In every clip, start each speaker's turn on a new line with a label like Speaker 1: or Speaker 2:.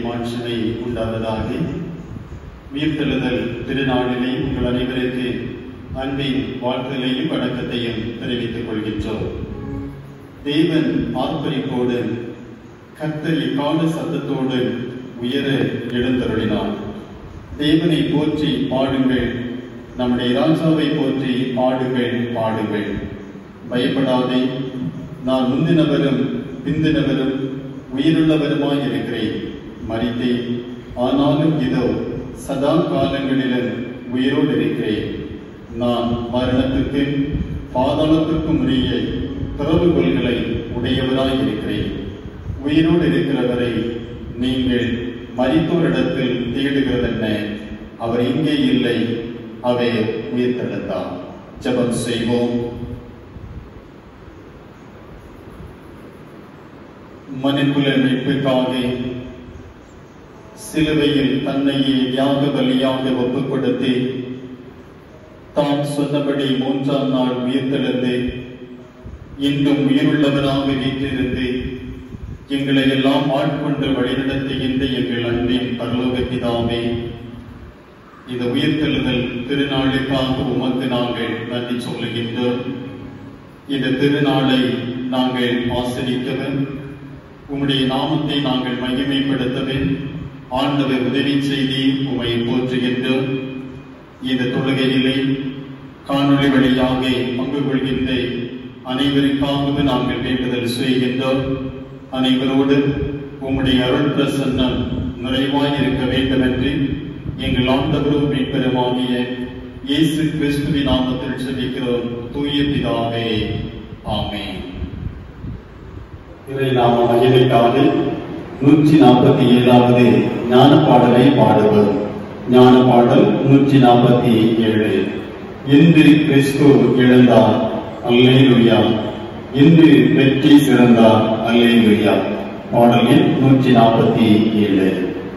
Speaker 1: மாட்சிமை உண்டாவதாக உயிர்த்தெழுதல் திருநாளிலே உங்கள் அனைவருக்கு அன்பின் வாழ்த்துகளையும் வணக்கத்தையும் தெரிவித்துக் கொள்கின்றோம் தேவன் ஆர்ப்பரிப்போடு கர்த்தர் இக்கால சத்தத்தோடு உயர எழுந்தருளினார் தேவனை போற்றி பாடுங்கள் நம்முடைய ராஜாவை போற்றி பாடுங்கள் பாடுங்கள் பயப்படாதே நான் முந்தினவரும் பிந்தினவரும் உயிருள்ளவருமாய் இருக்கிறேன் மறித்தேன் ஆனாலும் இதோ சதா காலங்களிலும் உயிரோடு இருக்கிறேன் நான் மரணத்துக்கும் பாதாளத்துக்கும் உரிய திறவுகோள்களை உடையவராய் இருக்கிறேன் உயிரோடு இருக்கிறவரை நீங்கள் மரித்தோரிடத்தில் தேடுகிறதென்ன அவர் இங்கே இல்லை அவர் உயிர்த்தெழுந்தார் ஜெபம் செய்வோம் மனிதகுல மீட்புக்காக சிலுவையில் தன்னையே யாக பலியாக ஒப்புக் கொடுத்து தாம் சொன்னபடி மூன்றாம் நாள் உயிர்த்தெழுந்து இன்றும் உயிருள்ளவராக வீற்றிருந்து எங்களை எல்லாம் ஆட்கொண்டு வழிநடத்துகின்ற எங்கள் அன்பின் பரலோக பிதாவே இந்த உயிர்த்தெழுதல் திருநாளுக்காக உமக்கு நாங்கள் நன்றி சொல்லுகின்றோம் இந்த திருநாளை நாங்கள் ஆசிரிக்கவன் உம்முடைய நாமத்தை நாங்கள் மகிமைப்படுத்தவே ஆண்டவர் உதவி செய்தி உமை போற்றுகின்றோம் இந்த தொழுகையிலே காணொளி வழியாக பங்கு கொள்கின்ற அனைவருக்காகவும் நாங்கள் வேண்டுதல் செய்கின்றோம் அனைவரோடு உம்முடைய அருள் பிரசன்னம் நிறைவாய் இருக்க வேண்டும் என்று எங்கள் ஆண்டவரும் மீட்பெருமாகிய இயேசு கிறிஸ்துவின் நாமத்தில் செபிக்கிறோம் தூய பிதாவே ஆமென் இறை நாம மகிமைக்காக நூற்றி நாற்பத்தி ஏழாவது ஞான பாடலை பாடுவோம் ஞான பாடல் நூற்றி நாற்பத்தி ஏழு இன்று கிறிஸ்து எழுந்தார் அல்லேலுயா இன்று வெற்றி சிறந்தார் அல்லேலுயா பாடல் எண் நூற்றி நாற்பத்தி ஏழு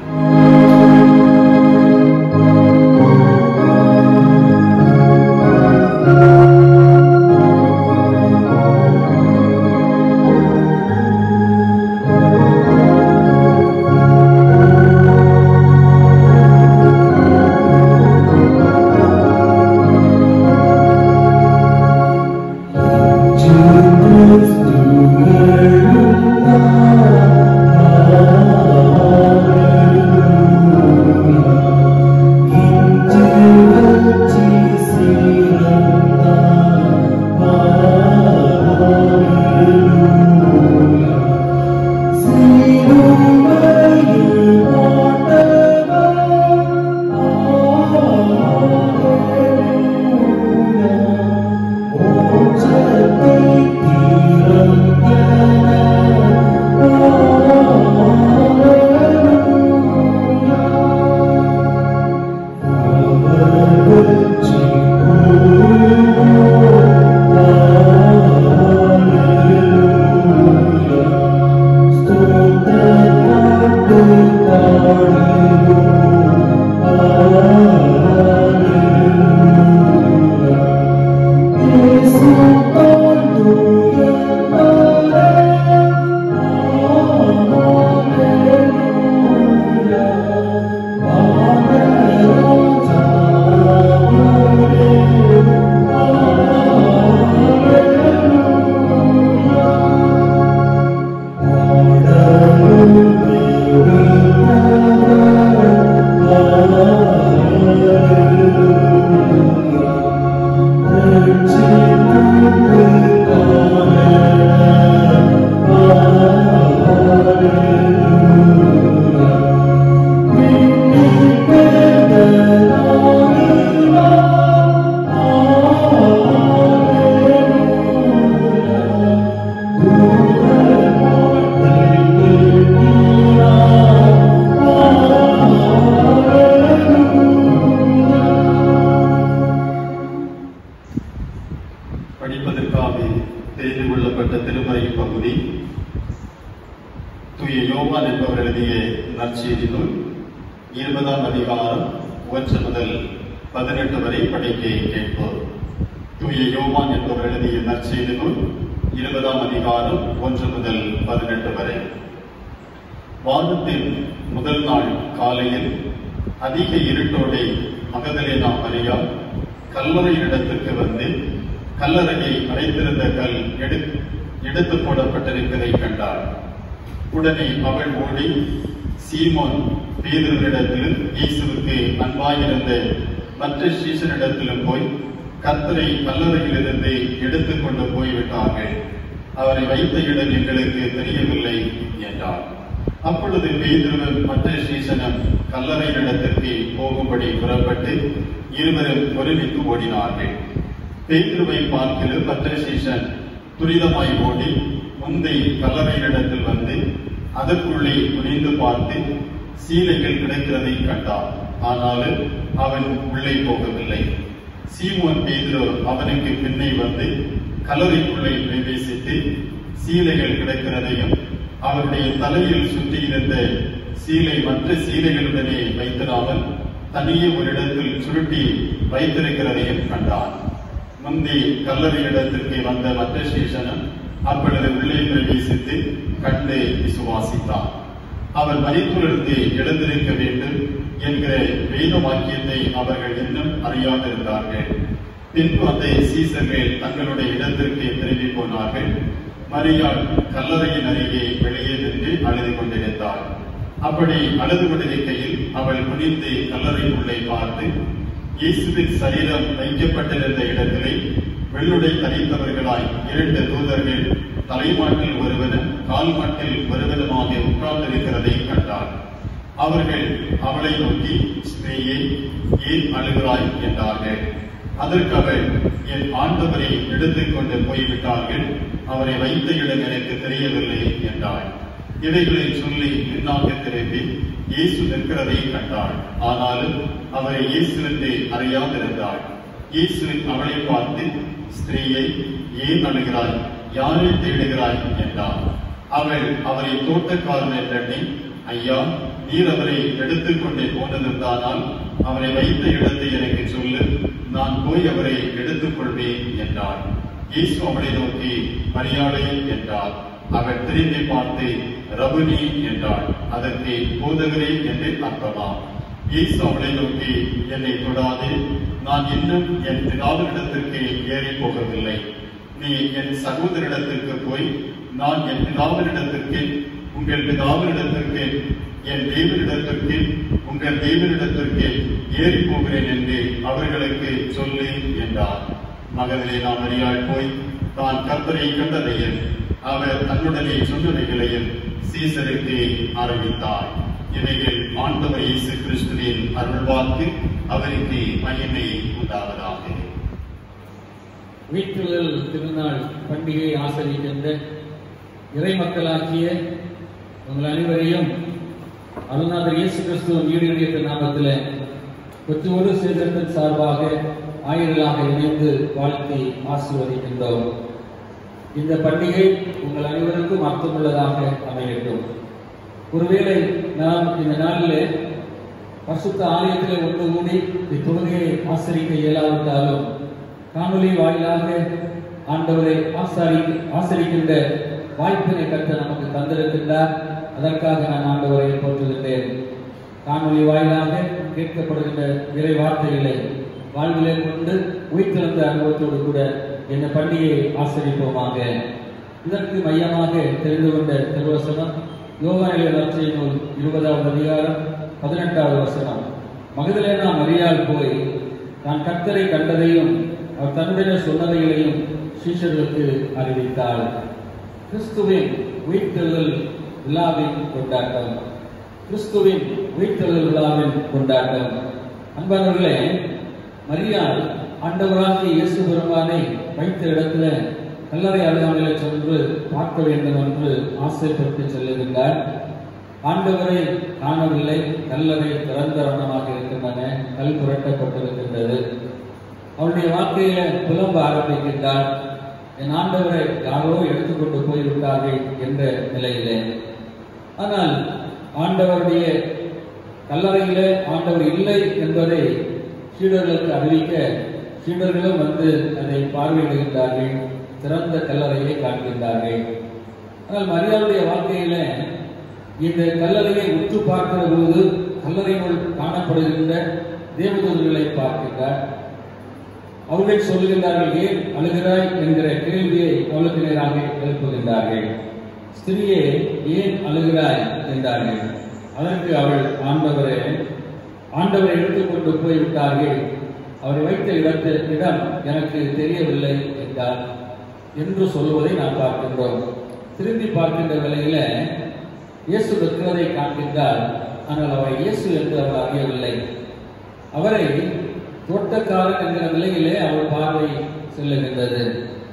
Speaker 1: படிப்பதற்காக தெரிந்து கொள்ளப்பட்ட திருமறை பகுதி தூய யோவான் என்பவர் எழுதிய நற்செய்தி நூல் இருபதாம் அதிகாரம் ஒன்று முதல் பதினெட்டு வரை படிக்க கேட்போம் தூய யோவான் என்பவர் எழுதிய நற்செய்தி நூல் இருபதாம் அதிகாரம் ஒன்று முதல் பதினெட்டு வரை வானத்தில் முதல் நாள் காலையில் அதிக இருட்டோடே மகதலேனா மரியா கல்லறை இடத்துக்கு வந்து கல்லறையை அடைத்திருந்த கல் எடு எடுத்து போடப்பட்டிருப்பதை கண்டாள் உடனே அவள் ஓடி சீமோன் பேதுருவிடத்திலும் இயேசுவுக்கு அன்பாயிருந்த மற்ற சீசனிடத்திலும் போய் கர்த்தரை கல்லறையிலிருந்து எடுத்துக் கொண்டு போய்விட்டார்கள் அவரை வைத்த இடம் எங்களுக்கு தெரியவில்லை என்றார் அப்பொழுது பேதுருவும் மற்ற சீசனும் கல்லறை இடத்திற்கு போகும்படி புறப்பட்டு இருவரும் ஒருமித்து ஓடினார்கள் பேதுருவை பார்க்கிற மற்ற சீசன் துரிதமாய் ஓடி முந்தை கல்லறை இடத்தில் வந்து அதற்குள்ளே குனிந்து பார்த்து சீலைகள் கிடைக்கிறதை கண்டான் ஆனாலும் அவன் உள்ளே போகவில்லை சீமோன் பேதுரு அவனுக்கு பின்னே வந்து கல்லறைக்குள்ளே பிரவேசித்து சீலைகள் கிடைக்கிறதையும் அவருடைய தலையில் சுற்றியிருந்த சீலை மற்ற சீலைகளுடனே வைத்திராமல் தனியே ஒரு இடத்தில் சுருட்டி வைத்திருக்கிறதையும் கண்டான் முந்தி கல்லறை இடத்திற்கு வந்த மற்ற சீசனும் அப்பொழுது உள்ளே பிரவேசித்து கண்டு விசுவாசித்தான் அவர் மறிப்பிலிருந்து எழுந்திருக்க வேண்டும் என்கிற வேத வாக்கியத்தை அவர்கள் இன்னும் அறியாதிருந்தார்கள் பின்பு அந்த சீசர்கள் தங்களுடைய இடத்திற்கு திரும்பி போனார்கள் மரியாள் கல்லறையின் அருகே வெளியே நின்று அழுது கொண்டிருந்தாள் அப்படி அழுது கொண்டிருக்கையில் அவள் குனிந்து கல்லறைக்குள்ளே பார்த்து இயேசுவின் சரீரம் வைக்கப்பட்டிருந்த இடத்திலே வெள்ளுடை தரித்தவர்களாய் இரண்டு தூதர்கள் தலைமாட்டில் ஒருவனும் கால் மாட்டில் ஒருவனுமாக உட்கார்ந்திருக்கிறதை கண்டார் அவர்கள் அவளை நோக்கி ஸ்திரீயே ஏன் அழுகிறாய் என்றார்கள் அதற்கு அவள் என் ஆண்டவரை எடுத்துக் கொண்டு போய்விட்டார்கள் அவரை வைத்த இடம் எனக்கு தெரியவில்லை என்றாள் இவைகளை சொல்லி பின்னாக திரும்பி இயேசு நிற்கிறதை கண்டாள் ஆனாலும் அவரை இயேசு என்று அறியாதிருந்தாள் இயேசு அவளை பார்த்து ஸ்திரீயை ஏன் அழுகிறாய் யாரை தேடுகிறாய் என்றார் அவள் அவரை தோட்டக்காரன் என்றெண்ணி ஐயா நீர் அவரை எடுத்துக்கொண்டே போனதிருந்தானால் அவரை வைத்த இடத்தை எனக்கு சொல்லு நான் போய் அவரை எடுத்துக் கொள்வேன் என்றார் இயேசு அவளை நோக்கி மரியாதை என்றார் அவள் திரும்பி பார்த்து ரபுனி என்றாள் அதற்கு போதகரே என்று அர்த்தமாம் இயேசு அவளை நோக்கி என்னை தொடாதே நான் இன்னும் என் பிதாவினிடத்திற்கு ஏறி போகவில்லை நீ என் சகோதரிடத்திற்கு போய் நான் என் பிதாவினிடத்திற்கு உங்கள் பிதாவினிடத்திற்கு என் தேவனிடத்திற்கு உங்கள் தேவனிடத்திற்கு ஏறி போகிறேன் என்று அவர்களுக்கு சொல்லு என்றார் மகதிலே நாம் அறியாள் போய் தான் கர்த்தரை கண்டதையும் அவர் தன்னுடனே சொன்னவைகளையும் சீசருக்கு அறிவித்தார் இவைகள் ஆண்டவர் இயேசு கிறிஸ்துவின் அருள்வாக்கு அவருக்கு மகிமை உண்டாவதாக
Speaker 2: வீட்டுதல் திருநாள் பண்டிகை ஆசரிக்கின்ற இறை மக்களாகிய உங்கள் அனைவரையும் அருள்நாதர் இயேசு கிறிஸ்துவின் ஈடுடைய நாமத்தில் கொச்சோடு சேதத்தின் சார்பாக ஆயிரலாக இணைந்து வாழ்த்தி ஆசீர்வதிக்கின்றோம் இந்த பண்டிகை உங்கள் அனைவருக்கும் அர்த்தமுள்ளதாக அமையட்டும் ஒருவேளை நாம் இந்த நாளில் பரிசுத்த ஆலயத்தில் ஒன்று கூடி இத்தொழுகையை ஆசரிக்க இயலாவிட்டாலும் காணொலி வாயிலாக ஆண்டவரை ஆசாரி ஆசரிக்கின்ற வாய்ப்பினை கற்று நமக்கு தந்திருக்கின்றார் அதற்காக நான் ஆண்டவரை போற்றுகின்றேன் காணொலி வாயிலாக கேட்கப்படுகின்ற இறை வார்த்தைகளை வாழ்விலே கொண்டு உயிர்த்திருந்த அனுபவத்தோடு கூட இந்த பண்டிகையை ஆசரிப்போமாக இதற்கு மையமாக தெரிந்து கொண்ட திருவசனம் யோகாநிலை நற்செய்தி நூல் இருபதாவது அதிகாரம் பதினெட்டாவது வசனம் மகதலேனா மரியாள் போய் தான் கர்த்தரை கண்டதையும் அவர் தன்னுடைய சொன்னதைகளையும் சீஷர்களுக்கு அறிவித்தாள் கிறிஸ்துவின் உயிர்த்தெழுதல் விழாவின் கொண்டாட்டம் கிறிஸ்துவின் உயிர்த்தெழுதல் விழாவின் கொண்டாட்டம் அன்பானவர்களே மரியாள் ஆண்டவராகிய இயேசு பெருமானை வைத்த இடத்துல கல்லறை அலுவலகங்களை சென்று பார்க்க வேண்டும் என்று ஆசைப்பட்டு செல்லுகின்றார் ஆண்டவரை காணவில்லை கல்லறை திறந்த வண்ணமாக இருக்கின்றன கல் புரட்டப்பட்டிருக்கின்றது அவருடைய வாழ்க்கையில புலம்ப ஆரம்பிக்கின்றார் என் ஆண்டவரை யாரோ எடுத்துக்கொண்டு போய்விட்டார்கள் என்ற நிலையிலே ஆனால் ஆண்டவருடைய கல்லறையிலே ஆண்டவர் இல்லை என்பதை சீடர்களுக்கு அறிவிக்க சீடர்களும் வந்து அதை இந்த கல்லறையை உற்று பார்க்கிற போது கல்லறைக்குள் காணப்படுகின்ற தேவதூதர்களை பார்க்கின்றார் அவர்கள் சொல்லுகின்றார்கள் ஏன் அழுகிறாய் என்கிற கேள்வியை அவளுக்கு நேராக எழுப்புகின்றார்கள் ஸ்திரியே ஏன் அழுகிறாய் என்றார்கள் அதற்கு அவள் ஆண்டவரே ஆண்டவரை எடுத்துக்கொண்டு போய்விட்டார்கள் அவரை வைத்த இடத்து இடம் எனக்கு தெரியவில்லை என்றார் என்று சொல்லுவதை நாம் பார்க்கின்றோம் திரும்பி பார்க்கின்ற வேளையில இயேசு நிற்கிறதை காண்கின்றார் ஆனால் அவரை இயேசு என்று அவர் அறியவில்லை அவரை தோட்டக்காரன் என்கிற நிலையிலே அவர் பார்வை செல்லுகின்றது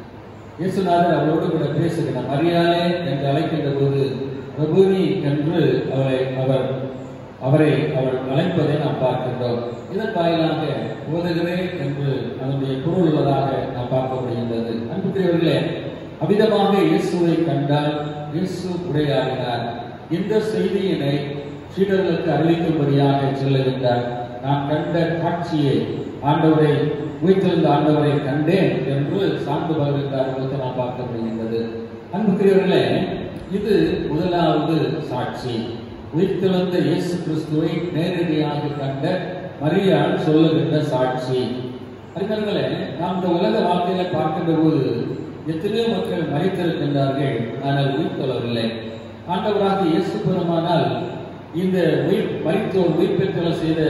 Speaker 2: இயேசுநாதர் அவரோடு கூட பேசுகிறார் மரியாதை என்று அழைக்கின்ற போது பிரபுனி என்று அவரை அவர் அவரை அவர் அழைப்பதை நாம் பார்க்கின்றோம் இதன் வாயிலாக ஓதுகிறேன் என்று அதனுடைய பொருள் உள்ளதாக நாம் பார்க்க முடிகின்றது அன்புக்குரியவர்களே அவிதமாக இயேசுவை கண்டால் இயேசு உரையாடினார் இந்த செய்தியினை சீடர்களுக்கு அறிவிக்கும்படியாக சொல்லுகின்றார் நான் கண்ட காட்சியை ஆண்டவரை உயிர்த்தெழுந்த ஆண்டவரை கண்டேன் என்று சான்று பகிர்ந்தார்களுக்கு நாம் பார்க்க முடிகின்றது அன்புக்குரியவர்களே இது முதலாவது சாட்சி உயிர்த்தெழுந்த இயேசு கிறிஸ்துவை நேரடியாக கண்ட மரியாள் சொல்லுகின்ற சாட்சி அறிஞர்களே நாம் இந்த உலக வாழ்க்கையில பார்க்கின்ற போது எத்தனையோ மக்கள் மறைத்திருக்கின்றார்கள் ஆனால் உயிர்த்தெழவில்லை ஆண்டவராக இயேசு பெருமானால் இந்த உயிர் மறித்தோர் உயிர்ப்பெற்றல் செய்த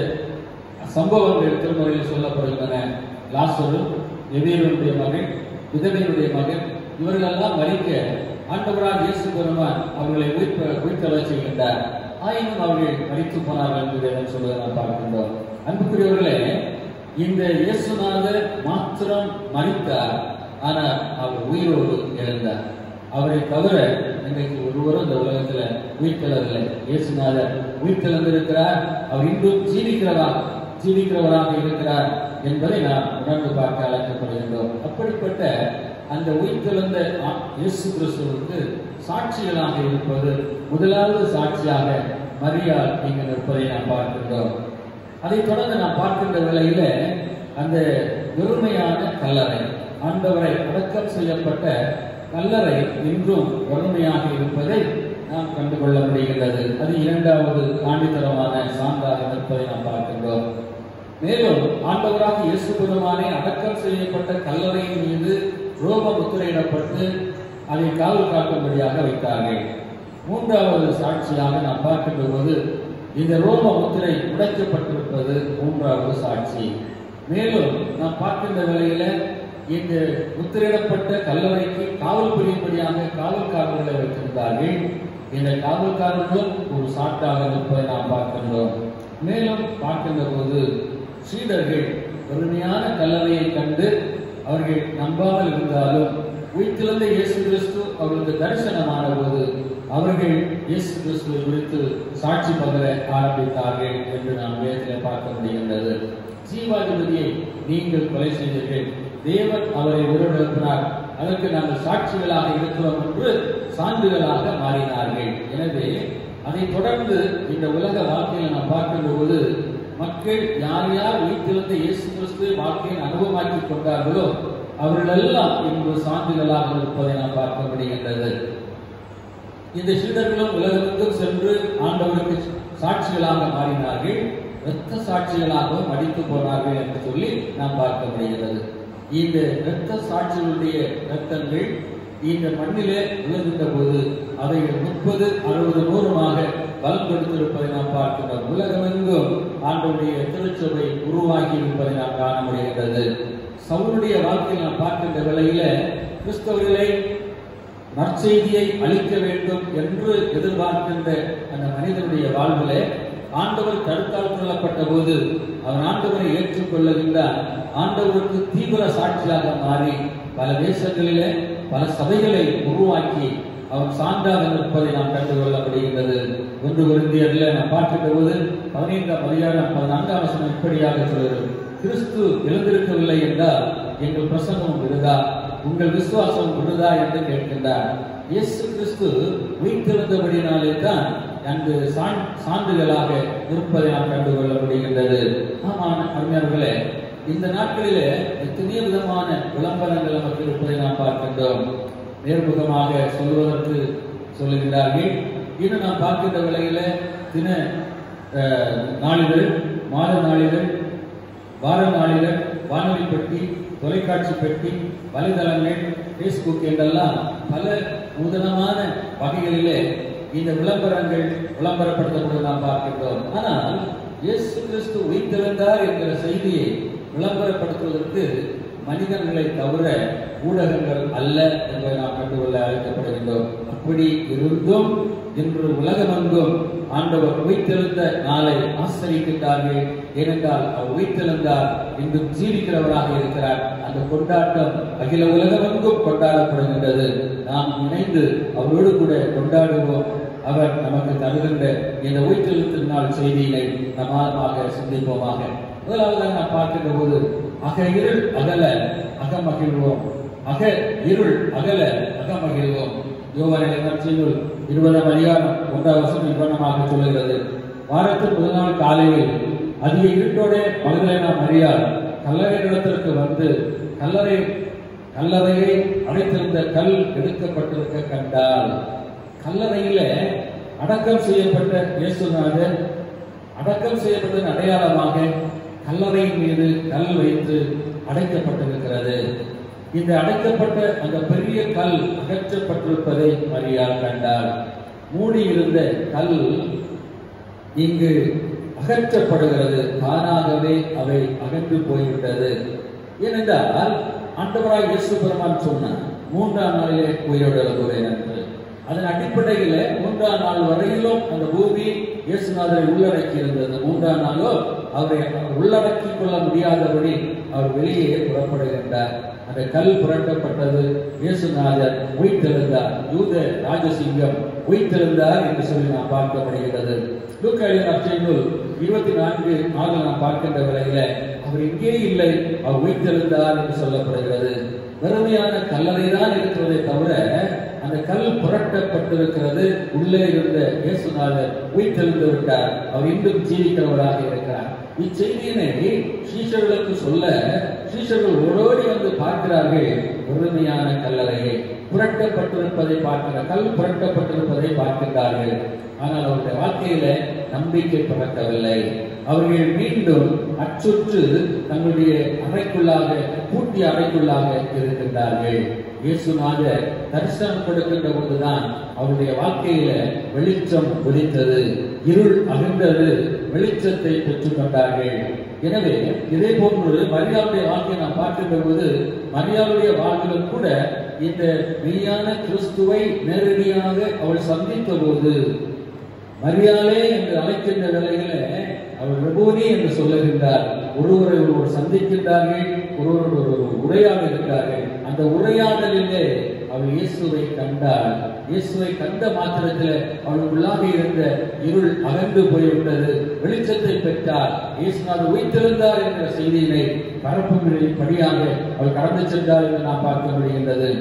Speaker 2: சம்பவங்கள் திருமறையில் சொல்லப்படுகின்றன லாசரு எதிரனுடைய மகன் விதவையினுடைய மகன் இவர்களெல்லாம் மறிக்க ஆண்டவராக இயேசு பெருமான் அவர்களை உயிர்ப்ப உயிர்த்தெழ செய்கின்றார் ஆயினும் அவர்கள் மறித்து போனார்கள் என்று சொல்வதை நாம் பார்க்கின்றோம் அன்புக்குரியவர்களே இந்த இயேசுநாதர் மாத்திரம் மறித்தார் ஆனால் அவர் உயிரோடு எழுந்தார் அவரை தவிர இன்றைக்கு ஒருவரும் இந்த உலகத்துல உயிர்த்தெழவில்லை இயேசுநாதர் உயிர்த்தெழுந்திருக்கிறார் அவர் இன்றும் ஜீவிக்கிறவராக ஜீவிக்கிறவராக இருக்கிறார் என்பதை நாம் உணர்ந்து பார்க்க அழைக்கப்படுகின்றோம் அப்படிப்பட்ட அந்த உயிர்த்தெழுந்த ஆ- இயேசு கிறிஸ்துவுக்கு சாட்சிகளாக இருப்பது முதலாவது சாட்சியாக மரியாள் இங்கு நிற்பதை நாம் பார்க்கின்றோம் அதைத் தொடர்ந்து நாம் பார்க்கின்ற வேளையில அந்த வெறுமையான கல்லறை ஆண்டவரை அடக்கம் செய்யப்பட்ட கல்லறை இன்றும் வெறுமையாக இருப்பதை நாம் கண்டுகொள்ள முடிகின்றது அது இரண்டாவது ஆண்டித்தரமான சான்றாக நிற்பதை நாம் பார்க்கின்றோம் மேலும் ஆண்டவராக இயேசு பெருமானை அடக்கம் செய்யப்பட்ட கல்லறையின் மீது ரோம முத்திரையிடப்பட்டு அதை காவல் காக்கும்படியாக வைத்தார்கள் மூன்றாவது சாட்சியாக நாம் பார்க்கின்ற போது இந்த ரோம முத்திரை உடைக்கப்பட்டிருப்பது மூன்றாவது சாட்சி மேலும் நாம் பார்க்கின்ற வேளையில இந்த முத்திரையிடப்பட்ட கல்லறைக்கு காவல் புரியும்படியாக காவல்காரர்களை வைத்திருந்தார்கள் இந்த காவல்காரர்களும் ஒரு சாட்டாக நிற்பதை நாம் பார்க்கின்றோம் மேலும் பார்க்கின்ற போது சீடர்கள் பொறுமையான கல்லறையை கண்டு அவர்கள் நம்பாமல் இருந்தாலும் உயிர்த்தெழுந்த இயேசு கிறிஸ்து அவர்களுக்கு தரிசனமான போது அவர்கள் இயேசு கிறிஸ்துவை குறித்து சாட்சி பகர ஆரம்பித்தார்கள் என்று நாம் வேதத்தில் பார்க்க முடிகின்றது ஜீவாதிபதியை நீங்கள் கொலை செய்தீர்கள் தேவன் அவரை உருவெடுப்பினார் அதற்கு நாங்கள் சாட்சிகளாக இருக்கிறோம் என்று சான்றுகளாக மாறினார்கள் எனவே அதைத் தொடர்ந்து இந்த உலக வாழ்க்கையில் நாம் பார்க்கின்ற போது மக்கள் யார் யார் உயிர்த்தெழுந்த இயேசு கிறிஸ்துவை வாழ்க்கையை அனுபவமாக்கிக் கொண்டார்களோ அவர்களெல்லாம் இன்று சான்றுகளாக இருப்பதை நாம் பார்க்க முடிகின்றது இந்த சீடர்களும் உலகத்துக்கும் சென்று ஆண்டவருக்கு சாட்சிகளாக மாறினார்கள் இரத்த சாட்சிகளாகவும் அடித்து போனார்கள் என்று சொல்லி நாம் பார்க்க முடிகிறது இந்த இரத்த சாட்சிகளுடைய இரத்தங்கள் இந்த மண்ணிலே விழுகின்ற போது அவைகள் முப்பது அறுபது நூறுமாக பலம் கொடுத்திருப்பதை நாம் பார்க்கிறோம் உலகமெங்கும் ஆண்டவருடைய திருச்சபை உருவாகி இருப்பதை நாம் காண முடிகின்றது சவுளுடைய வாழ்க்கையில் நாம் பார்க்கின்ற வேளையில கிறிஸ்தவர்களை நற்செய்தியை அளிக்க வேண்டும் என்று எதிர்பார்க்கின்ற அந்த மனிதனுடைய வாழ்விலே ஆண்டவர் தடுத்தால் கொள்ளப்பட்ட போது அவன் ஆண்டவரை ஏற்றுக்கொள்ளுகின்றார் ஆண்டவருக்கு தீவிர சாட்சியாக மாறி பல தேசங்களிலே பல சபைகளை உருவாக்கி அவன் சான்றாக நிற்பதை நாம் கண்டுகொள்ள முடிகின்றது ஒன்று குருந்தியர்ல நாம் பார்க்கின்ற போது பதினைந்தாம் அதிகாரம் பதினான்காம் வசனம் இப்படியாக சொல்கிறது கிறிஸ்து எழுந்திருக்கவில்லை என்றால் எங்கள் பிரசங்கம் விருதா உங்கள் விசுவாசம் விருதா என்று கேட்கின்றார் இயேசு கிறிஸ்து உயிர்த்தெழுந்தபடினாலே தான் அங்கு சான் சான்றுகளாக இருப்பதை நாம் கண்டுகொள்ள முடிகின்றது ஆமாம் அருமையார்களே இந்த நாட்களிலே எத்தனையோ விதமான விளம்பரங்கள் நமக்கு இருப்பதை நாம் பார்க்கின்றோம் நேர்முகமாக சொல்வதற்கு சொல்லுகிறார்கள் இன்னும் நான் பார்க்கின்ற வேளையில தின அஹ், நாளிதழ் மாத நாளிதழ் வார நாளிதழ் வானொலி பெட்டி தொலைக்காட்சி பெட்டி வலைதளங்கள் ஃபேஸ்புக் என்றெல்லாம் பல நூதனமான வகைகளிலே இந்த விளம்பரங்கள் விளம்பரப்படுத்தப்படுவதை நாம் பார்க்கின்றோம் ஆனால் இயேசு கிறிஸ்து உயிர்த்தெழுந்தார் என்கிற செய்தியை விளம்பரப்படுத்துவதற்கு மனிதர்களை தவிர ஊடகங்கள் அல்ல என்பதை நாம் கண்டுகொள்ள அழைக்கப்படுகின்றோம் அப்படி இருந்தும் இன்று உலகமெங்கும் ஆண்டவர் உயிர்த்தெழுந்த நாளை ஆசிரிக்கின்றார்கள் ஏனென்றால் அவர் உயிர்த்தெழுந்தார் இன்றும் ஜீவிக்கிறவராக இருக்கிறார் அந்த கொண்டாட்டம் அகில உலகமெங்கும் கொண்டாடப்படுகின்றது நாம் இணைந்து அவரோடு கூட கொண்டாடுவோம் அவர் நமக்கு தருகின்ற இந்த உயிர்த்தெழுத்தின் நாள் செய்தியினை நமாமாக சிந்திப்போமாக முதலாவதாக நாம் பார்க்கின்ற போது அக இருள் அகல அகமகிழ்வோம் அக இருள் அகல அகமகிழ்வோம் யோவானின் நற்செய்தியில் இருபதாம் அதிகாரம் ஒன்றாம் வசனம் நிபந்தமாக சொல்லுகிறது வாரத்தின் முதல் நாள் காலையில் அதிக இருட்டோட மகதலேனா மரியாள் கல்லறை இடத்திற்கு வந்து கல்லறை கல்லறையை அடைத்திருந்த கல் எடுக்கப்பட்டிருக்க கண்டாள் கல்லறையில அடக்கம் செய்யப்பட்ட இயேசுநாதர் அடக்கம் செய்யப்பட்டதன் அடையாளமாக கல்லறையின் மீது கல் வைத்து அடைக்கப்பட்டிருக்கிறது இந்த அடைக்கப்பட்ட அந்த பெரிய கல் அகற்றப்பட்டிருப்பதை மரியாள் கண்டார் மூடி இருந்த கல் இங்கு அகற்றப்படுகிறது தானாகவே அவை அகன்று போய்விட்டது ஏனென்றால் ஆண்டவராய் இயேசு பெருமான் சொன்னார் மூன்றாம் நாளிலே உயிரோடு எழுதுவேன் என்று அதன் அடிப்படையில மூன்றாம் நாள் வரையிலும் அந்த பூமி இயேசுநாதரை உள்ளடக்கி இருந்தது மூன்றாம் நாளோ அவரை உள்ளடக்கிக் கொள்ள முடியாதபடி அவர் வெளியே புறப்படுகின்றார் அந்த கல் புரட்டப்பட்டது இயேசுநாதர் உயிர்த்தெழுந்தார் யூத ராஜசிங்கம் உயிர்த்தெழுந்தார் என்று சொல்லி நாம் பார்க்கப்படுகிறது லூக்காயின் அச்சைநூல் இருபத்தி நான்கு நாலு நாம் பார்க்கின்ற வேளையில அவர் இங்கே இல்லை அவர் உயிர்த்தெழுந்தார் என்று சொல்லப்படுகிறது வெறுமையான கல்லறை தான் இருக்கிறதை தவிர அந்த கல் புரட்டப்பட்டிருக்கிறது உள்ளே இருந்த இயேசுநாதர் உயிர்த்தெழுந்து விட்டார் அவர் இன்றும் ஜீவிக்கிறவராக இருக்கிறார் இச்செய்தியினை சீஷர்களுக்கு சொல்ல சீஷர்கள் ஓடோடி வந்து பார்க்கிறார்கள் வெறுமையான கல்லறையை புரட்டப்பட்டிருப்பதை பார்க்கிற கல் புரட்டப்பட்டிருப்பதை பார்க்கின்றார்கள் ஆனால் அவருடைய வாழ்க்கையில நம்பிக்கை பிறக்கவில்லை அவர்கள் மீண்டும் அச்சுற்று தங்களுடைய அறைக்குள்ளாக பூட்டிய அறைக்குள்ளாக இருக்கின்றார்கள் இயேசுநாதர் தரிசனம் கொடுக்கின்ற போதுதான் அவருடைய வாழ்க்கையில வெளிச்சம் ஒலித்தது இருள் அகன்றது வெளிச்சத்தை பெற்றுக் கொண்டார்கள் எனவே இதே போன்று மரியாளுடைய வாழ்க்கையை நாம் பார்க்கின்ற போது மரியாளுடைய வாழ்விலும் கூட இந்த மெய்யான கிறிஸ்துவை நேரடியாக அவள் சந்தித்த போது மரியாளே என்று அழைக்கின்ற வேளையில அவர் ரபோனி என்று சொல்லுகின்றார் ஒருவரை ஒருவர் சந்திக்கின்றார்கள் ஒருவரோடு ஒருவர் உரையாடுகின்றார்கள் அந்த உரையாடலிலே அவள் இயேசுவை கண்டாள் இயேசுவை கண்ட மாத்திரத்தில் அவளுக்குள்ளாக இருந்த இருள் அகன்று போய்விட்டது வெளிச்சத்தை பெற்றார் இயேசுநாதர் உயிர்த்தெழுந்தார் என்ற செய்தியினை பரப்பும்படியாக அவள் கடந்து சென்றார் என்று நாம் பார்க்க முடிகின்றது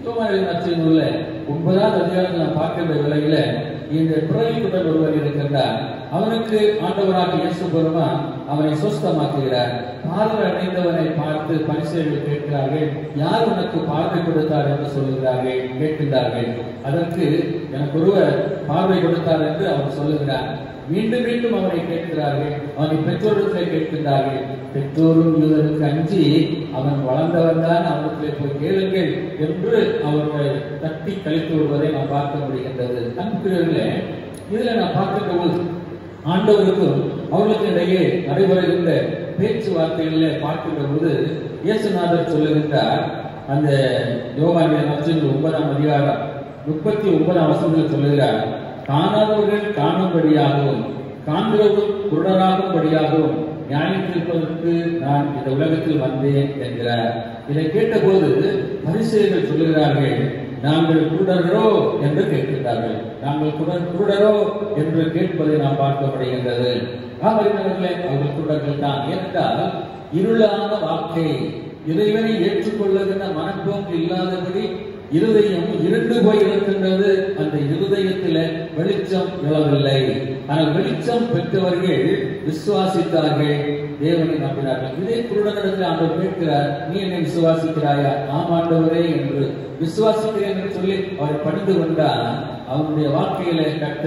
Speaker 2: உள்ள ஒன்பதாவது அதிகாரத்தில் நாம் பார்க்கின்ற வேளையில இந்த பிறவிக்குடன் ஒருவர் இருக்கின்றார் அவனுக்கு ஆண்டவராக இயேசு பெருமான் அவனை சுஸ்தமாக்குகிறார் பார்வை அடைந்தவனை பார்த்து பரிசைகள் கேட்கிறார்கள் யார் உனக்கு பார்வை கொடுத்தார் என்று சொல்லுகிறார்கள் கேட்கின்றார்கள் அதற்கு எனக்கு ஒருவர் பார்வை கொடுத்தார் என்று அவர் சொல்லுகிறார் மீண்டும் மீண்டும் அவனை கேட்கிறார்கள் அவனை பெற்றோரிடத்திலே கேட்கின்றார்கள் பெற்றோரும் யூதருக்கு அஞ்சி அவன் வளர்ந்தவன் தான் அவனுக்கு போய் கேளுங்கள் என்று அவர்களை தட்டி கழித்து விடுவதை நாம் பார்க்க முடிகின்றது அன்புக்குரியவர்களே இதுல நான் பார்க்கின்ற போது ஆண்டவருக்கும் அவர்களுக்கு இடையே நடைபெறுகின்ற பேச்சுவார்த்தைகளிலே பார்க்கின்ற போது இயேசுநாதர் சொல்லுகின்றார் அந்த யோகானிய நட்சத்திர ஒன்பதாம் அதிகாரம் முப்பத்தி ஒன்பதாம் வசனத்தில் சொல்லுகிறார் காணாதவர்கள் காணும்படியாகவும் காண்கிறவர்கள் குருடராகும்படியாகவும் நியாயத்திருப்பதற்கு நான் இந்த உலகத்தில் வந்தேன் என்கிறார் இதை கேட்டபோது பரிசெயர்கள் சொல்லுகிறார்கள் நாங்கள் குருடர்களோ என்று கேட்கின்றார்கள் நாங்கள் குருடர் குருடரோ என்று கேட்பதை நாம் பார்க்க முடிகின்றது ஆமரினர்களே அவர்கள் குருடர்கள் தான் ஏனென்றால் இருளான வாழ்க்கை இறைவனை ஏற்றுக்கொள்ளுகின்ற மனப்போக்கு இல்லாதபடி இருதயம் இருண்டு போய் இருக்கின்றது அந்த இருதயத்தில வெளிச்சம் நிலவில்லை ஆனால் வெளிச்சம் பெற்றவர்கள் விசுவாசித்தார்கள் தேவனை நம்பினார்கள் இதே குருடனிடத்தில் ஆண்டவர் கேட்கிறார் நீ என்னை விசுவாசிக்கிறாயா ஆம் ஆண்டவரே என்று விசுவாசிக்கிறேன் என்று சொல்லி அவர் பணிந்து கொண்டால் அவனுடைய வாழ்க்கையில கட்ட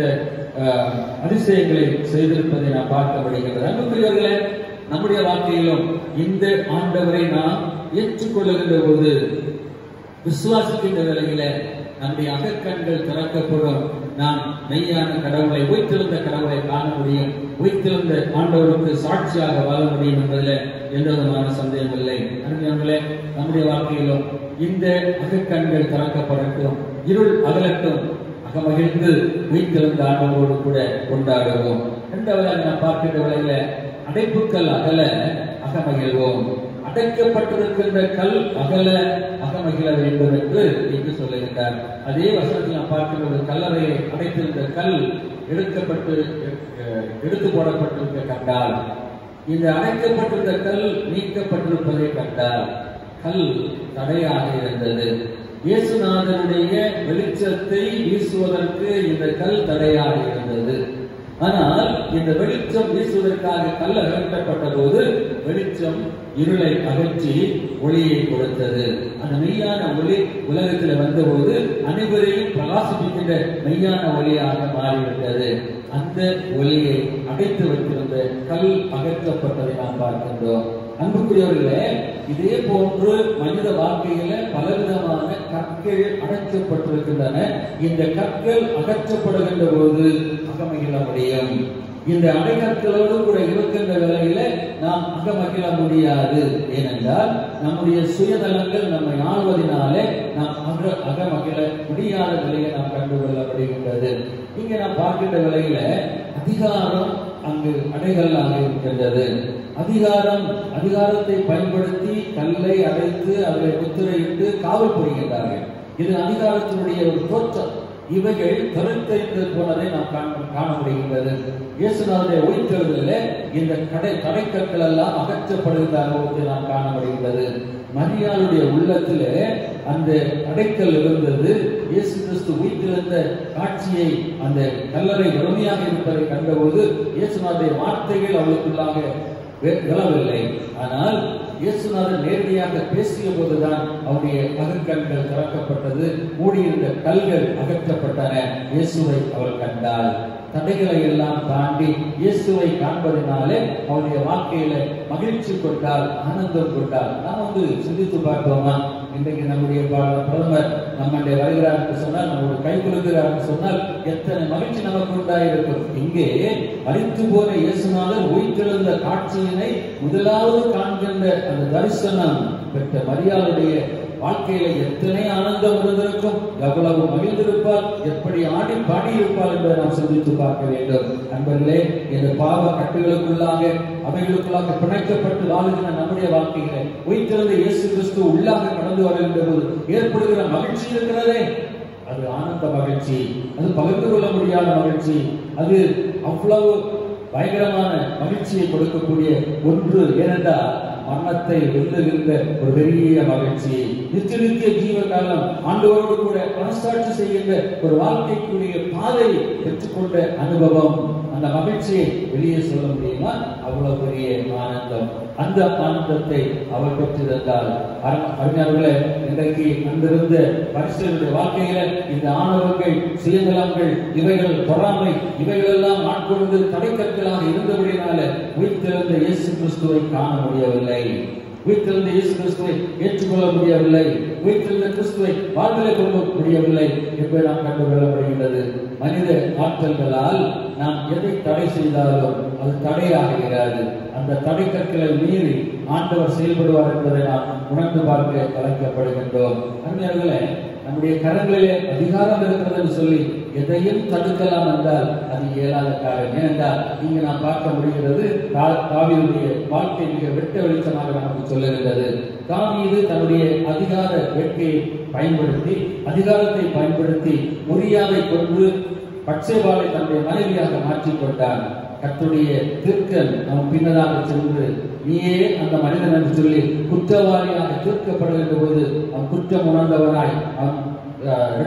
Speaker 2: அதிசயங்களை செய்திருப்பதை நாம் பார்க்க முடிகிறது அன்புக்குரியவர்களே நம்முடைய வாழ்க்கையிலும் இந்த ஆண்டவரை நாம் ஏற்றுக்கொள்ளுகின்ற போது விசுவாசிக்கின்ற வேளையில நம்முடைய அகக்கண்கள் திறக்கப்படும் நாம் மெய்யான கடவுளை உயிர்த்தெழுந்த கடவுளை காண முடியும் உயிர்த்தெழுந்த ஆண்டவருக்கு சாட்சியாக வாழ முடியும் என்பதில் எந்த விதமான சந்தேகம் இல்லை அருமையானங்களே நம்முடைய வாழ்க்கையிலும் இந்த அகக்கண்கள் திறக்கப்படட்டும் இருள் அகலட்டும் அகமகிழ்ந்து உயிர்த்தெழுந்த ஆண்டவரோடு கூட கொண்டாடுவோம் இரண்டாவதாக நாம் பார்க்கின்ற வேளையில அடைப்புக்கள் அகல அகமகிழ்வோம் அடைக்கப்பட்டிருக்கின்ற கல் அகல அகமகிழ வேண்டும் என்று இங்கு சொல்லுகின்றார் அதே வசனத்தில் நாம் பார்க்கின்ற ஒரு கல்லறையை அடைத்திருந்த கல் எடுக்கப்பட்டு அஹ், எடுத்து போடப்பட்டிருக்க கண்டால் இந்த அடைக்கப்பட்டிருந்த கல் நீக்கப்பட்டிருப்பதை கண்டால் கல் தடையாக இருந்தது இயேசுநாதனுடைய வெளிச்சத்தை வீசுவதற்கு இந்த கல் தடையாக இருந்தது ஆனால் இந்த வெளிச்சம் வீசுவதற்காக கல் அகற்றப்பட்ட போது வெளிச்சம் இருளை அகற்றி ஒளியை கொடுத்தது அந்த மெய்யான ஒளி உலகத்தில் வந்தபோது அனைவரையும் பிரகாசிப்பிக்கின்ற மெய்யான ஒளியாக மாறிவிட்டது அந்த ஒளியை அடைத்து வைத்திருந்த கல் அகற்றப்பட்டதை நாம் பார்க்கின்றோம் அன்புக்குரியவர்களே இதே போன்று மனித வாழ்க்கையில பலவிதமான கற்கள் அடைக்கப்பட்டிருக்கின்றன இந்த கற்கள் அகற்றப்படுகின்ற போது அகமகிழ முடியும் இந்த அடைக்கற்களோடு கூட இருக்கின்ற வேளையில நாம் அகமகிழ முடியாது ஏனென்றால் நம்முடைய சுயநலங்கள் நம்மை ஆள்வதனாலே நாம் அக அகமகிழ முடியாத நிலையை நாம் கண்டுகொள்ளப்படுகின்றது இங்க நாம் பார்க்கின்ற வேளையில அதிகாரம் அங்கு அடைகளாக இருக்கின்றது அதிகாரம் அதிகாரத்தை பயன்படுத்தி கல்லை அடைத்து அதில் முத்திரையிட்டு காவல் புரிகின்றார்கள் இது அதிகாரத்தினுடைய ஒரு தோற்றம் இவைகள் கருத்தைத்து போனதை நாம் காண- காண முடிகின்றது இயேசுநாதனுடைய உயிர்த்தெழுதலில் இந்த கடை தடைக்கற்கள் எல்லாம் அகற்றப்படுகின்ற அனுபவத்தை நாம் காண முடிகின்றது மரியாளுடைய உள்ளத்திலே அந்த அடைக்கல் இருந்தது இயேசு கிறிஸ்து உயிர்த்தெழுந்த காட்சியை அந்த கல்லறை வெறுமையாக இருப்பதை கண்டபோது இயேசுநாதனுடைய வார்த்தைகள் அவளுக்குள்ளாக வே- விழவில்லை ஆனால் இயேசுநாதர் நேரடியாக பேசிய போதுதான் அவருடைய அகக்கண்கள் திறக்கப்பட்டது மூடியிருந்த கல்கள் அகற்றப்பட்டன இயேசுவை அவள் கண்டாள் தடைகளை எல்லாம் தாண்டி இயேசுவை காண்பதினாலே அவருடைய வாழ்க்கையில மகிழ்ச்சி கொண்டால் ஆனந்தம் கொண்டால் நாம் வந்து சிந்தித்து பார்த்தோமா இன்றைக்கு நம்முடைய பா- பிரதமர் நம்முடைய வருகிறார் என்று சொன்னால் நம்முடைய கை கொடுக்கிறார் என்று சொன்னால் எத்தனை மகிழ்ச்சி நமக்கு உண்டாயிருக்கும் இங்கே மறித்து போன இயேசுநாதர் உயிர்த்தெழுந்த காட்சியினை முதலாவது காண்கின்ற அந்த தரிசனம் பெற்ற மரியாளுடைய வாழ்க்கையில எத்தனை ஆனந்தம் இருந்திருக்கும் எவ்வளவு மகிழ்ந்திருப்பார் எப்படி ஆடி பாடியிருப்பார் என்பதை நாம் சிந்தித்து பார்க்க வேண்டும் நண்பர்களே இந்த பாவ கட்டுகளுக்குள்ளாக அவைகளுக்குள்ளாக பிணைக்கப்பட்டு வாழுகிற நம்முடைய வாழ்க்கையில உயிர்த்தெழுந்த இயேசு கிறிஸ்து உள்ளாக கடந்து வருகின்ற போது ஏற்படுகிற மகிழ்ச்சி இருக்கிறதே அது ஆனந்த மகிழ்ச்சி அது பகிர்ந்து கொள்ள முடியாத மகிழ்ச்சி அது அவ்வளவு பயங்கரமான மகிழ்ச்சியை கொடுக்கக்கூடிய ஒன்று ஏனென்றால் மரணத்தை வெல்லுகின்ற ஒரு பெரிய மகிழ்ச்சி நித்திய நித்திய ஜீவ காலம் ஆண்டவரோடு கூட மனசாட்சி செய்கின்ற ஒரு வாழ்க்கைக்குரிய பாதை பெற்றுக்கொண்ட அனுபவம் அந்த மகிழ்ச்சியை வெளியே சொல்ல முடியுமா அவ்வளவு பெரிய ஆனந்தம் அந்த ஆனந்தத்தை அவர் பெற்றிருந்தால் அறிஞர்களே இன்றைக்கு அங்கிருந்த பரிசுடைய வாழ்க்கையில இந்த ஆணவங்கள் சுயநலங்கள் இவைகள் பொறாமை இவைகள் எல்லாம் ஆட்கொண்டு தடைக்கற்களாக இருந்தபடினால உயிர்த்தெழுந்த இயேசு கிறிஸ்துவை காண முடியவில்லை உயிர்த்தெழுந்த இயேசு கிறிஸ்துவை ஏற்றுக்கொள்ள முடியவில்லை உயிர்த்தெழுந்த கிறிஸ்துவை வாழ்விலை கொள்ள முடியவில்லை என்பதை நாம் கண்டுகொள்ள முடிகின்றது மனித ஆற்றல்களால் நாம் எதை தடை செய்தாலும் அது தடையாகிறது அந்த தடை கற்களை மீறி ஆண்டவர் செயல்படுவார் என்பதை நாம் உணர்ந்து பார்க்க அழைக்கப்படுகின்றோம் அந்நியர்களே நம்முடைய கரங்களிலே அதிகாரம் இருக்கிறது என்று சொல்லி எதையும் தடுக்கலாம் என்றால் அது இயலாத காரியம் ஏனென்றால் இங்கு நாம் பார்க்க முடிகிறது தா- தாவீதுடைய வாழ்க்கை மிக வெட்ட வெளிச்சமாக நமக்கு சொல்லுகிறது தாவீது தன்னுடைய அதிகார வேட்கையை பயன்படுத்தி அதிகாரத்தை பயன்படுத்தி உரியாவை கொன்று பட்சேபாலை தன்னுடைய மனைவியாக மாற்றிக் கொண்டான் கர்த்தருடைய தீர்க்கன் அவன் பின்னதாக சென்று நீயே அந்த மனிதன் என்று சொல்லி குற்றவாளியாக தீர்க்கப்படுகின்ற போது அவன் குற்றம் உணர்ந்தவனாய் அவன்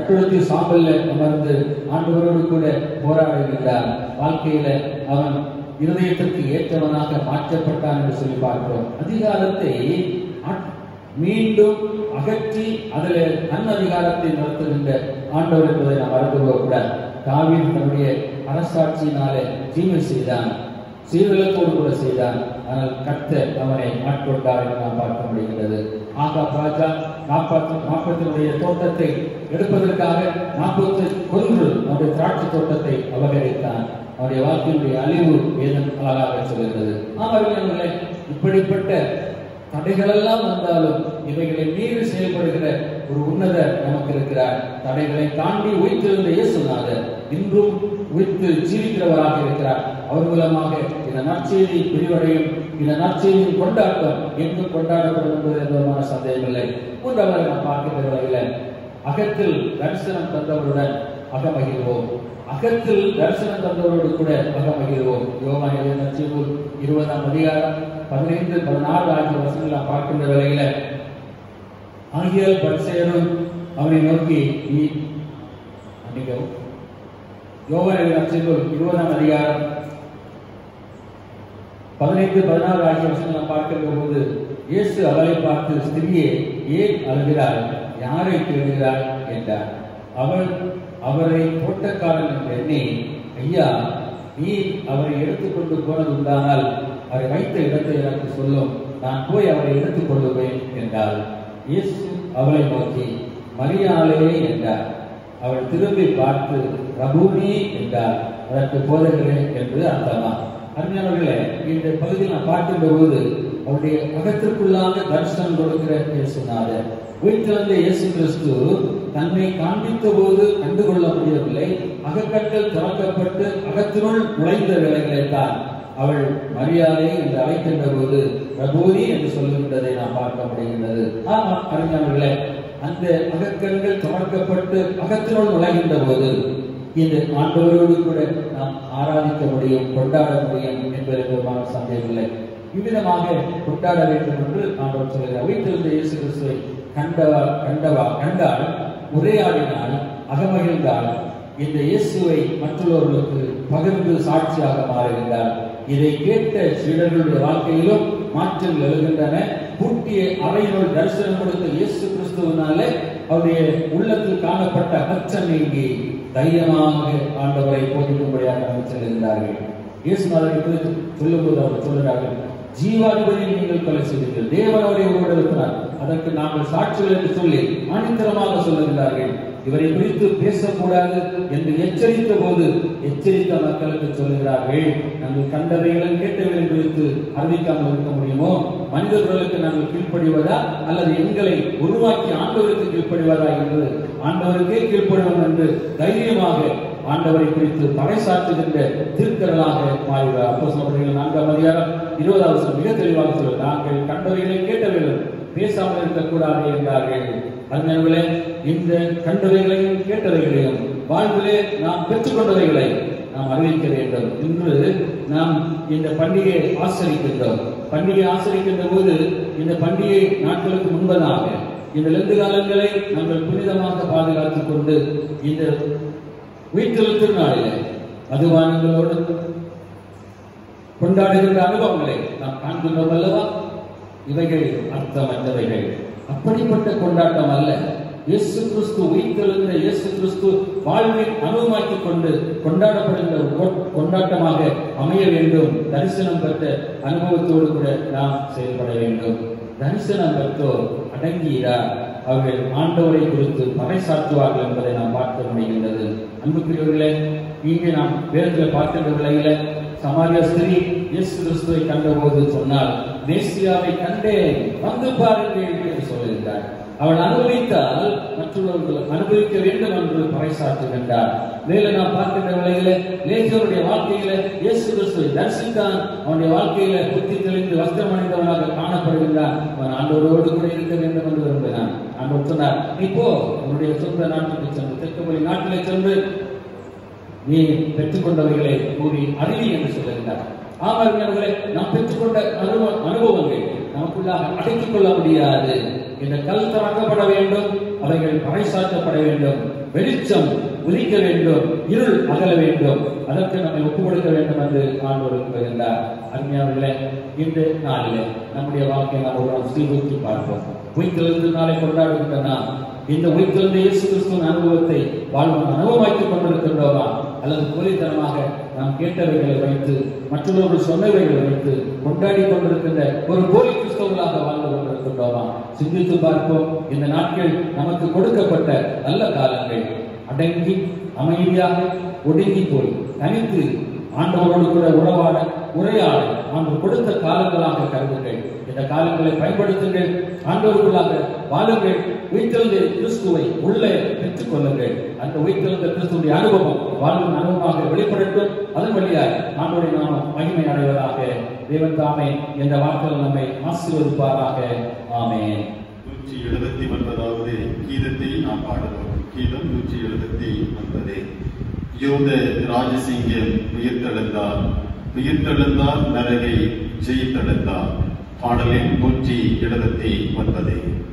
Speaker 2: ரெட்டுடத்தில் சாம்பல்ல அமர்ந்து ஆண்டவரோடு கூட போராடுகின்றான் வாழ்க்கையில அவன் இருதயத்திற்கு ஏற்றவனாக மாற்றப்பட்டான் என்று சொல்லி பார்க்கிறோம் அதிகாரத்தை ஆட்- மீண்டும் அகற்றி அதில் தன் அதிகாரத்தை நடத்துகின்ற ஆண்டவர் என்பதை நாம் மறந்து போகக்கூடாது தாவீது தன்னுடைய அரசாட்சியினாலே தீமை செய்தான் சீர்திருத்தத்தோடு கூட செய்தான் ஆனால் கர்த்தர் அவனை ஆட்கொண்டார் என்று நாம் பார்க்க முடிகிறது ஆகா ராஜா நாற்பத்தி நாற்பத்தினுடைய தோட்டத்தை எடுப்பதற்காக நாற்பத்தி கொன்று அவருடைய திராட்சை தோட்டத்தை அபகரித்தான் அவருடைய வாழ்க்கையினுடைய அழிவு வேதம் அழகாக சொல்கிறது ஆமாம் இப்படிப்பட்ட தடைகளெல்லாம் வந்தாலும் இவைகளை மீறி செயல்படுகிற ஒரு உன்னதர் நமக்கு இருக்கிறார் தடைகளை தாண்டி உயிர்த்திருந்த இயேசுநாதர் இன்றும் உயிர்த்து ஜீவிக்கிறவராக இருக்கிறார் அவர் மூலமாக இந்த நற்செய்தி பிரிவடையும் இந்த நற்செய்தியின் கொண்டாட்டம் எங்கும் கொண்டாடப்படும் என்பது எந்த விதமான சந்தேகமில்லை மூன்றாவது நாம் பார்க்கின்ற வேளையில் அகத்தில் தரிசனம் தந்தவருடன் அகமகிழ்வோம் அகத்தில் தரிசனம் தந்தவரோடு கூட அகமகிழ்வோம் யோகான நச்சீபூர் இருபதாம் அதிகாரம் பதினைந்து பதினாறு ஆகிய வசனங்கள் நாம் பார்க்கின்ற வேளையில ஆகியால் பரிசேரும் அவனை நோக்கி நீ மன்னிக்கவும் யோகான நச்சீபூர் இருபதாம் அதிகாரம் பதினைந்து பதினாறு ஆகிய வசனங்கள் நாம் பார்க்கின்ற போது இயேசு அவளை பார்த்து ஸ்திரியே ஏன் அழுகிறாய் யாரை தேடுகிறாய் என்றார் அவள் அவரை தோட்டக்காரன் என்று எண்ணி ஐயா நீ அவரை எடுத்துக்கொண்டு போனது உண்டானால் அவரை வைத்த இடத்தை எனக்கு சொல்லும் நான் போய் அவரை எடுத்துக் கொள்ளுவேன் என்றாள் இயேசு அவளை நோக்கி மரியாளே என்றார் அவள் திரும்பி பார்த்து ரபூனி என்றார் அதற்கு போதகரே என்று அர்த்தமா அருமையானவர்களே இந்த பகுதியில் நான் பார்க்கின்ற போது அவருடைய அகத்திற்குள்ளாக தரிசனம் கொடுக்கிற இயேசுநாதர் உயிர்த்தெழுந்த இயேசு கிறிஸ்து தன்னை காண்பித்த போது கண்டுகொள்ள முடியவில்லை அகக்கண்கள் திறக்கப்பட்டு அகத்தினுள் நுழைந்த வேலைகளை தான் அவள் மரியாதை என்று அழைக்கின்ற போது ரபூரி என்று சொல்லுகின்றதை நாம் பார்க்க முடிகின்றது ஆமா அறிஞர்களே அந்த அகக்கண்கள் திறக்கப்பட்டு அகத்தினுள் நுழைகின்ற போது இந்த ஆண்டவரோடு கூட நாம் ஆராதிக்க முடியும் கொண்டாட முடியும் என்பது விதமான சந்தேகமில்லை இவ்விதமாக கொண்டாட வேண்டும் என்று ஆண்டவர் சொல்கிறார் வீட்டிலிருந்த இயேசு கிறிஸ்துவை கண்டவா கண்டவா கண்டால் உரையாடினால் அகமகிழ்ந்தால் இந்த இயேசுவை மற்றவர்களுக்கு பகிர்ந்து சாட்சியாக மாறுகின்றார் இதை கேட்ட சீடர்களுடைய வாழ்க்கையிலும் மாற்றங்கள் எழுகின்றன பூட்டிய அறையினுள் தரிசனம் கொடுத்த இயேசு கிறிஸ்துவினாலே அவருடைய உள்ளத்தில் காணப்பட்ட அச்சம் நீங்கி தைரியமாக ஆண்டவரை போதிக்கும்படியாக அவர் செல்கின்றார்கள் இயேசுநாதரை குறித்து சொல்லும்போது அவர் சொல்லுகிறார்கள் ஜீவாதிபதி நீங்கள் கொலை செய்தீர்கள் தேவன் அவரை உருவெடுக்கிறார் அதற்கு நாங்கள் சாட்சிகள் என்று சொல்லி ஆணித்தரமாக சொல்லுகிறார்கள் இவரை குறித்து பேசக்கூடாது என்று எச்சரித்த போது எச்சரித்த மக்களுக்கு சொல்லுகிறார்கள் நாங்கள் கண்டவைகளும் கேட்டவைகளும் குறித்து அறிவிக்காமல் இருக்க முடியுமோ மனிதர்களுக்கு நாங்கள் கீழ்ப்படிவதா அல்லது எங்களை உருவாக்கி ஆண்டவருக்கு கீழ்ப்படிவதா என்று ஆண்டவருக்கே கீழ்ப்படுவோம் என்று தைரியமாக ஆண்டவரை குறித்து பறைசாற்றுகின்ற திருக்கரலாக மாறுகிறார் அப்போ சொல்றீர்கள் நான்காம் அதிகாரம் இருபதாவது வசனம் மிக தெளிவாக சொல்லுங்கள் நாங்கள் கண்டவைகளை கேட்டவைகளும் பேசாமல் இருக்கக்கூடாது என்றார்கள் அறிஞர்களே இந்த கண்டவைகளையும் கேட்டவைகளையும் வாழ்விலே நாம் பெற்றுக்கொண்டவைகளை நாம் அறிவிக்க வேண்டும் இன்று நாம் இந்த பண்டிகையை ஆசரிக்கின்றோம் பண்டிகை ஆசரிக்கின்ற போது இந்த பண்டிகை நாட்களுக்கு முன்பதாக இந்த லெந்து காலங்களை நாங்கள் புனிதமாக பாதுகாத்துக் கொண்டு இந்த உயிர்த்தெழு திருநாளிலே மதுபானங்களோடு கொண்டாடுகின்ற அனுபவங்களை நாம் காண்கின்றோம் அல்லவா இவைகள் அர்த்தமற்றவைகள் அப்படிப்பட்ட கொண்டாட்டம் அல்ல இயேசு கிறிஸ்து உயிர்த்தெழுந்த இயேசு கிறிஸ்து வாழ்வில் அனுபவமாக்கிக் கொண்டு கொண்டாடப்படுகின்ற ஒரு கொ- கொண்டாட்டமாக அமைய வேண்டும் தரிசனம் பெற்ற அனுபவத்தோடு கூட நாம் செயல்பட வேண்டும் தரிசனம் பெற்றோர் அடங்கியிரார் அவர்கள் ஆண்டவரை குறித்து பறைசாற்றுவார்கள் என்பதை நாம் பார்க்க முடிகின்றது அன்புக்குரியவர்களே இங்கே நாம் வேதத்தில் பார்க்கின்ற விலையில சமாரிய ஸ்திரீ இயேசு கிறிஸ்துவை கண்டபோது சொன்னால் மேசியாவை கண்டேன் வந்து பாருங்கள் என்று சொல்லுகிறார் அவள் அனுபவித்தால் மற்றவர்கள் அனுபவிக்க வேண்டும் என்று பறைசாற்றுகின்றார் மேலும் நாம் பார்க்கின்ற வேளையில லேசியருடைய வாழ்க்கையில இயேசு கிறிஸ்துவை தரிசித்தான் அவனுடைய வாழ்க்கையில புத்தி தெளிந்து வஸ்திரம் அணிந்தவனாக காணப்படுகின்றான் அவன் ஆண்டவரோடு கூட இருக்க வேண்டும் என்று விரும்பினான் ஆண்டவர் சொன்னார் நீ போ உன்னுடைய சொந்த நாட்டுக்கு சென்று தெற்குமொழி நாட்டிலே சென்று நீ பெற்றுக்கொண்டவைகளை கூறி அறிவி என்று சொல்லுகிறார் ஆமார்களே நாம் பெற்றுக்கொண்ட அனுபவ அனுபவங்கள் நமக்குள்ளாக அடக்கிக் கொள்ள முடியாது இந்த கல் திறக்கப்பட வேண்டும் அவைகள் பறைசாற்றப்பட வேண்டும் வெளிச்சம் உதிக்க வேண்டும் இருள் அகல வேண்டும் அதற்கு நம்மை ஒப்புக் கொடுக்க வேண்டும் என்று ஆண்டவர் கூறுகின்றார் அருமையானவர்களே இந்த நாளிலே நம்முடைய வாழ்க்கையை நாம் ஒரு நாள் சீர்தூக்கி பார்ப்போம் உயிர்த்தெழுந்து நாளை கொண்டாடுகின்ற நாம் இந்த உயிர்த்தெழுந்த இயேசு கிறிஸ்துவின் அனுபவத்தை வாழ்வு அனுபவமாக்கிக் கொண்டிருக்கின்றோமா அல்லது போலித்தனமாக நாம் கேட்டவைகளை வைத்து மற்றவர்கள் சொன்னவைகளை வைத்து கொண்டாடி கொண்டிருக்கின்ற ஒரு போலி கிறிஸ்தவர்களாக வாழ்ந்து கொண்டிருக்கின்றோமா சிந்தித்து பார்ப்போம் இந்த நாட்கள் நமக்கு கொடுக்கப்பட்ட நல்ல காலங்கள் அடங்கி அமைதியாக ஒடுங்கி போய் தனித்து ஆண்டவரோடு கூட உறவாட உரையாட ஆண்டு கொடுத்த காலங்களாக கருதுங்கள் இந்த காலங்களை பயன்படுத்துங்கள் ஆண்டவருக்குள்ளாக வாழுங்கள் உயிர்த்தெழுந்த கிறிஸ்துவை உள்ளே பெற்றுக் கொள்ளுங்கள் அந்த உயிர்த்தெழுந்த கிறிஸ்துடைய அனுபவம் வாழ்வின் அனுபவமாக வெளிப்படட்டும் அதன் வழியாக ஆண்டோரை நாமம் மகிமை அடைவதாக தேவன் தாமே என்ற வார்த்தைகள் நம்மை ஆசீர்வதிப்பாராக ஆமென்
Speaker 1: நூற்றி எழுபத்தி ஒன்பதாவது கீதத்தை நாம் பாடுவோம் கீதம் நூற்றி எழுபத்தி ஒன்பது யோத ராஜசிங்கம் உயிர்த்தெழுந்தார் உயிர்த்தெழுந்தார் நரகை ஜெயித்தெழுந்தார் பாடலில் நூற்றி எழுபத்தி ஒன்பது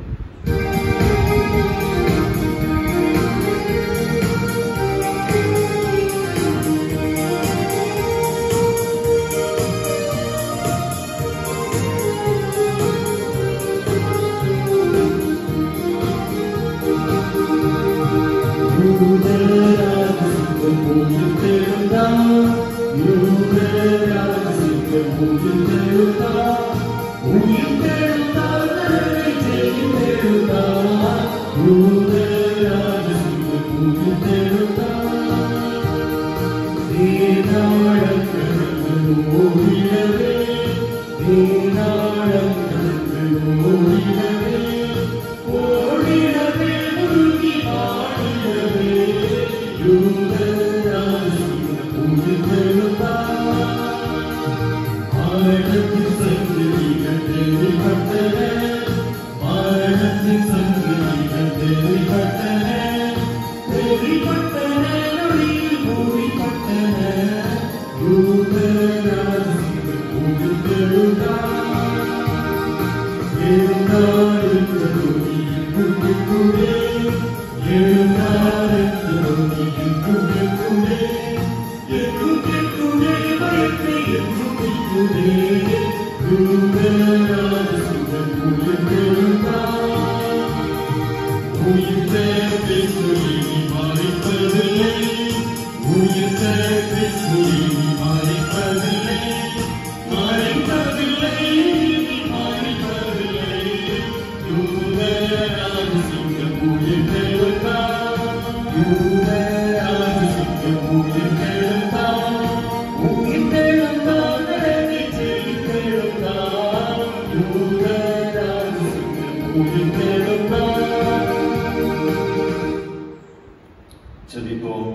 Speaker 1: ஜெபிப்போம்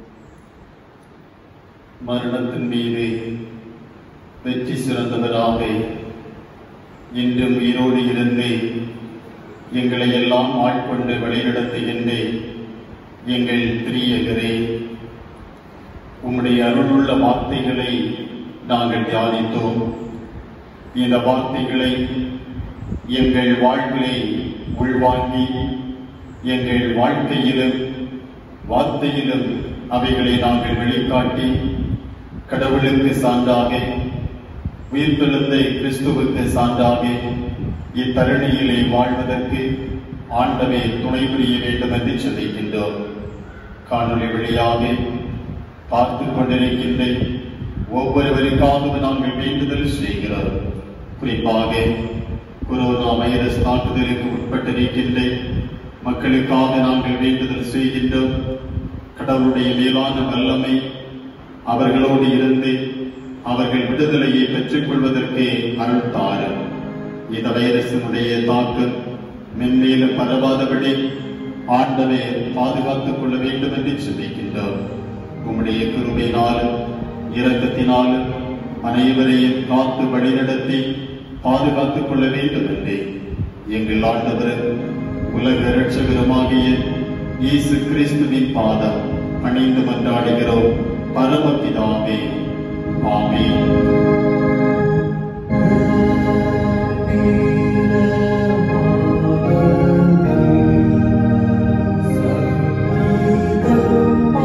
Speaker 1: மரணத்தின் மீது வெற்றி சிறந்தவராக இன்றும் உயிரோடு இருந்து எங்களை எல்லாம் ஆட்கொண்டு வழிநடத்துகின்ற எங்கள் திரியகரே உம்முடைய அருளுள்ள வார்த்தைகளை நாங்கள் தியானித்தோம் இந்த வார்த்தைகளை எங்கள் வாழ்விலை உள்வாங்கி எங்கள் வாழ்க்கையிலும் வார்த்தையிலும் அவைகளை நாங்கள் வெளிக்காட்டி கடவுளுக்கு சான்றாக உயிர்த்தெழுந்த கிறிஸ்துவுக்கு சான்றாக இத்தருணியிலே வாழ்வதற்கு ஆண்டவே துணை புரிய வேண்டும் என்று சொல்லிக்கின்றோம் காணொலி வழியாக பார்த்து கொண்டிருக்கின்ற ஒவ்வொருவருக்காகவும் நாங்கள் வேண்டுதல் செய்கிறோம் குறிப்பாக கொரோனா வைரஸ் தாக்குதலுக்கு உட்பட்டிருக்கின்ற மக்களுக்காக நாங்கள் வேண்டுதல் செய்கின்றோம் கடவுளுடைய மேலான வல்லமை அவர்களோடு இருந்து அவர்கள் விடுதலையை பெற்றுக் கொள்வதற்கு அருள் தாரும் இந்த வைரஸினுடைய தாக்கம் மென்மேலும் பரவாதபடி ஆண்டவை பாதுகாத்துக் கொள்ள வேண்டும் என்று சிந்திக்கின்றோம் உம்முடைய கிருபையினாலும் இரக்கத்தினாலும் அனைவரையும் காத்து வழிநடத்தி பாதுகாத்துக் கொள்ள வேண்டும் என்று எங்கள் ஆண்டவர் உலக இரட்சகருமாகிய இயேசு கிறிஸ்துவின் பாதம் அணிந்து மன்றாடுகிறோம் பரமபிதாவே ஆமென்
Speaker 3: Thank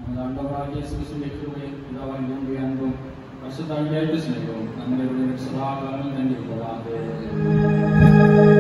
Speaker 3: நமது ஆண்டவராகிய கிறிஸ்துவின் கிருபையும் பிதாவாகிய தேவனுடைய அன்பும் பரிசுத்தாவிய சிநேகமும் நம்முடைய சதா காலம் தங்கியிருப்பதாக